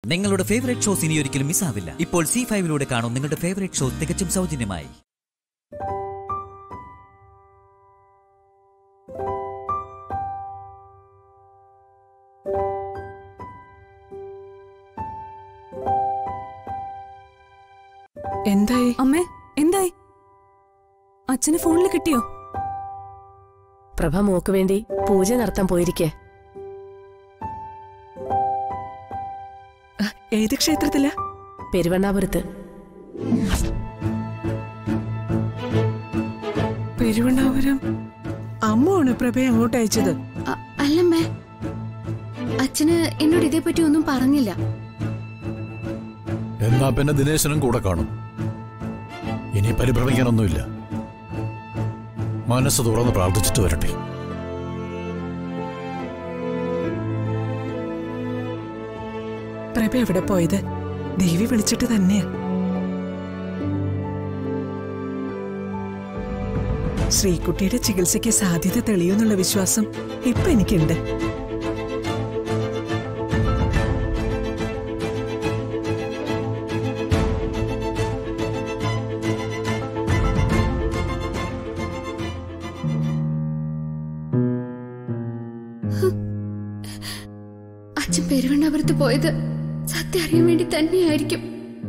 നിങ്ങളുടെ favourite shows ഇനി ഒരിക്കലും മിസ്സാവില്ല ഇപ്പോൾ സി ഫൈവിലൂടെ കാണും നിങ്ങളുടെ ഫേവറേറ്റ് ഷോ തികച്ചും സൗജന്യമായി എന്തായി അമ്മേ എന്തായി അച്ഛന് ഫോണിൽ കിട്ടിയോ പ്രഭ മോക്ക് വേണ്ടി പൂജ നടത്താൻ പോയിരിക്കെ ഏത് ക്ഷേത്രത്തിലാ പെരുവണ്ണാപുരത്ത് പെരുവണ്ണാപുരം അമ്മയാണ് പ്രഭയെ അങ്ങോട്ട് അയച്ചത് അ- അല്ലമ്മേ അച്ഛന് എന്നോട് ഇതേപ്പറ്റി ഒന്നും പറഞ്ഞില്ല എന്നാ പിന്നെ ദിനേശനും കൂടെ കാണും ഇനി പരിഭ്രമിക്കാനൊന്നുമില്ല മനസ്സ് തുറന്ന് പ്രാർത്ഥിച്ചിട്ട് വരട്ടെ പ്രഭ എവിടെ പോയത് ദേവി വിളിച്ചിട്ട് തന്നെയാ ശ്രീകുട്ടിയുടെ ചികിത്സയ്ക്ക് സാധ്യത തെളിയുന്നുള്ള വിശ്വാസം ഇപ്പൊ എനിക്കുണ്ട് അച്ഛൻ പെരുവണ്ണാപുരത്ത് പോയത് സത്യം അറിയാൻ വേണ്ടി തന്നെയായിരിക്കും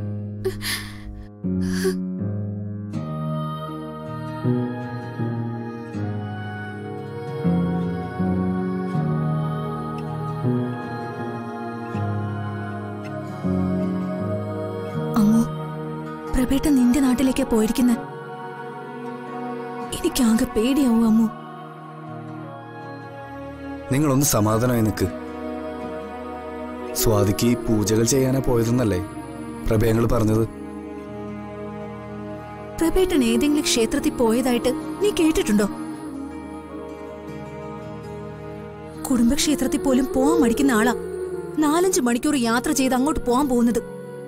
അമ്മു പ്രഭേട്ട നിന്റെ നാട്ടിലേക്കാ പോയിരിക്കുന്നെ എനിക്കാകെ പേടിയാവും അമ്മു നിങ്ങളൊന്ന് സമാധാനമായി നിൽക്ക് സ്വാതിക്ക് പൂജകൾ ചെയ്യാനാ പോയതെന്നല്ലേ പ്രഭയങ്ങൾ പറഞ്ഞത് പ്രഭേട്ടൻ ഏതെങ്കിലും ക്ഷേത്രത്തിൽ പോയതായിട്ട് നീ കേട്ടിട്ടുണ്ടോ കുടുംബക്ഷേത്രത്തിൽ പോലും പോവാൻ മടിക്കുന്ന ആളാ നാലഞ്ച് മണിക്കൂർ യാത്ര ചെയ്ത് അങ്ങോട്ട് പോവാൻ പോകുന്നത്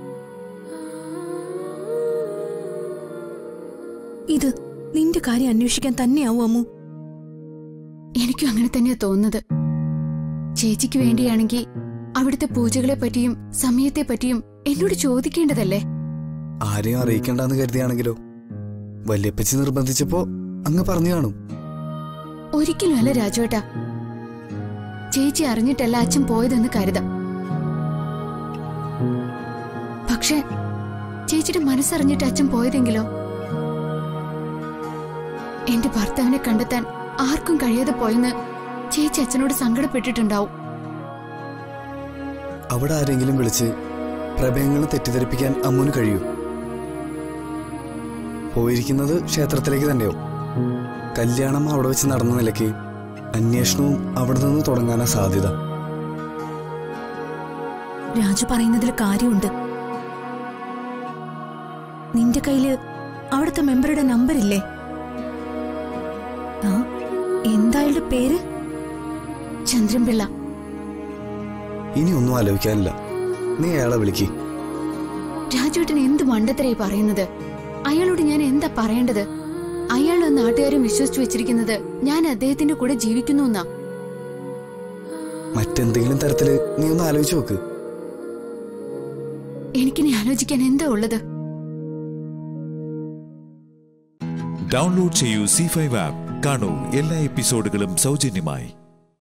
ഇത് നിന്റെ കാര്യം അന്വേഷിക്കാൻ തന്നെയാവും അമ്മു എനിക്കും അങ്ങനെ തന്നെയാ തോന്നുന്നത് ചേച്ചിക്ക് വേണ്ടിയാണെങ്കിൽ അവിടുത്തെ പൂജകളെ പറ്റിയും സമയത്തെ പറ്റിയും എന്നോട് ചോദിക്കേണ്ടതല്ലേ ആരെയും അറിയിക്കണ്ടെന്ന് കരുതിയാണെങ്കിലോ വല്യപ്പച്ചി നിർബന്ധിച്ചപ്പോ അങ്ങ് പറഞ്ഞു കാണും ഒരിക്കലും അല്ല രാജുവേട്ടാ ചേച്ചി അറിഞ്ഞിട്ടല്ല അച്ഛൻ പോയതെന്ന് കരുതാം പക്ഷെ ചേച്ചിയുടെ മനസ്സറിഞ്ഞിട്ട് അച്ഛൻ പോയതെങ്കിലോ എന്റെ ഭർത്താവിനെ കണ്ടെത്താൻ ആർക്കും കഴിയാതെ പോയെന്ന് ചേച്ചി അച്ഛനോട് സങ്കടപ്പെട്ടിട്ടുണ്ടാവും അവിടെ ആരെങ്കിലും വിളിച്ച് പ്രഭയങ്ങളെ തെറ്റിദ്ധരിപ്പിക്കാൻ അമ്മുന് കഴിയൂ പോയിരിക്കുന്നത് ക്ഷേത്രത്തിലേക്ക് തന്നെയോ കല്യാണം അവിടെ വെച്ച് നടന്ന നിലയ്ക്ക് അന്വേഷണവും അവിടെ നിന്ന് തുടങ്ങാനാ സാധ്യത രാജു പറയുന്നതിൽ കാര്യമുണ്ട് നിന്റെ കയ്യില് അവിടുത്തെ മെമ്പറുടെ നമ്പറില്ലേ ആ എന്തായാലും പേര് ചന്ദ്രൻപിള്ള ഇനി ഒന്നും ആലോചിക്കാനില്ല നീ അയാളെ വിളിക്ക് രാജുവേട്ടൻ എന്ത് മണ്ടത്തരായി പറയുന്നത് അയാളോട് ഞാൻ എന്താ പറയേണ്ടത് അയാളുടെ നാട്ടുകാരും വിശ്വസിച്ചു വെച്ചിരിക്കുന്നത് ഞാൻ അദ്ദേഹത്തിന്റെ കൂടെ ജീവിക്കുന്നു എന്നാ മറ്റെന്തെങ്കിലും തരത്തില് നീ ഒന്ന് ആലോചിച്ച് നോക്ക് എനിക്കിനി ആലോചിക്കാൻ എന്താ ഉള്ളത് ഡൗൺലോഡ് ചെയ്യൂ സി ഫൈവ് ആപ്പ് കാണൂ എല്ലാ എപ്പിസോഡുകളും സൗജന്യമായി